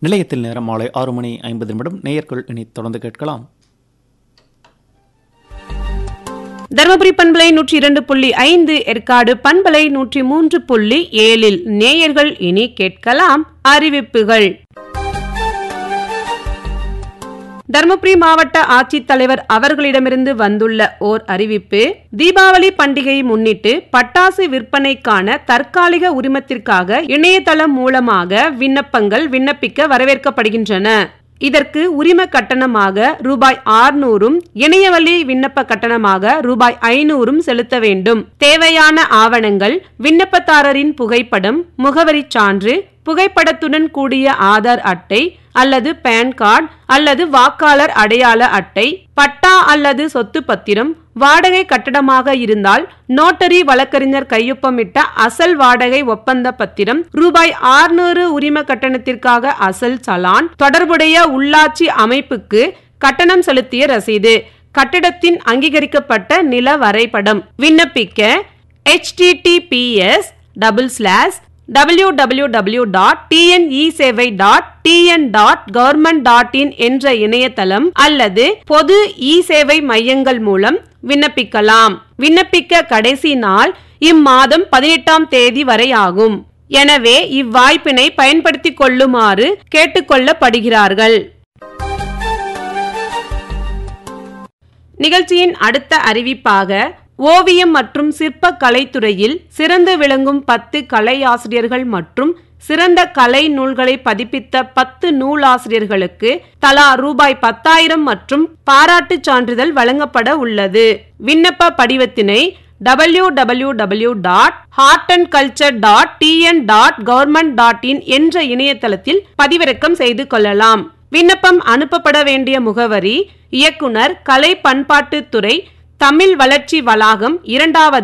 நிலையத்தில் நேரம் மாலை ஆறு மணி ஐம்பது நிமிடம் நேயர்கள் இனி தொடர்ந்து கேட்கலாம் தருமபுரி பண்பலை நூற்றி இரண்டு புள்ளி ஐந்து ஏற்காடு பண்பலை நூற்றி மூன்று புள்ளி ஏழில் நேயர்கள் இனி கேட்கலாம் அறிவிப்புகள் தருமபுரி மாவட்ட ஆட்சித்தலைவர் அவர்களிடமிருந்து வந்துள்ள ஓர் அறிவிப்பு தீபாவளி பண்டிகையை முன்னிட்டு பட்டாசு விற்பனைக்கான தற்காலிக உரிமத்திற்காக இணையதளம் மூலமாக விண்ணப்பங்கள் விண்ணப்பிக்க வரவேற்கப்படுகின்றன இதற்கு உரிம கட்டணமாக ரூபாய் ஆறுநூறும் இணையவழி விண்ணப்ப கட்டணமாக ரூபாய் ஐநூறும் செலுத்த வேண்டும் தேவையான ஆவணங்கள் விண்ணப்பதாரரின் புகைப்படம் முகவரி சான்று புகைப்படத்துடன் கூடிய ஆதார் அட்டை அல்லது பேன் கார்டு அல்லது வாக்காளர் அடையாள அட்டை பட்டா அல்லது சொத்து பத்திரம் வாடகை கட்டடமாக இருந்தால் நோட்டரி வழக்கறிஞர் கையொப்பமிட்ட அசல் வாடகை ஒப்பந்த பத்திரம் ரூபாய் ஆறுநூறு உரிம கட்டணத்திற்காக அசல் சலான் தொடர்புடைய உள்ளாட்சி அமைப்புக்கு கட்டணம் செலுத்திய ரசீது கட்டிடத்தின் அங்கீகரிக்கப்பட்ட நில வரைபடம் விண்ணப்பிக்க https double slash W W W dot TNeSevai dot TN dot government dot in என்ற இணையதளம் அல்லது பொது இ சேவை மையங்கள் மூலம் விண்ணப்பிக்கலாம் விண்ணப்பிக்க கடைசி நாள் இம்மாதம் பதினெட்டாம் தேதி வரை ஆகும் எனவே இவ்வாய்ப்பினை பயன்படுத்திக் கொள்ளுமாறு கேட்டுக்கொள்ளப்படுகிறார்கள் நிகழ்ச்சியின் அடுத்த அறிவிப்பாக ஓவியம் மற்றும் சிற்ப கலைத்துறையில் சிறந்து விளங்கும் பத்து கலையாசிரியர்கள் மற்றும் சிறந்த கலை நூல்களை பதிப்பித்த பத்து நூலாசிரியர்களுக்கு தலா ரூபாய் பத்தாயிரம் மற்றும் பாராட்டுச் சான்றிதழ் வழங்கப்பட உள்ளது விண்ணப்ப படிவத்தினை W W W dot art and culture dot TN dot government dot in என்ற இணையதளத்தில் பதிவிறக்கம் செய்து கொள்ளலாம் விண்ணப்பம் அனுப்பப்பட வேண்டிய முகவரி இயக்குனர் கலை பண்பாட்டுத்துறை தமிழ் வளர்ச்சி வளாகம் இரண்டாவது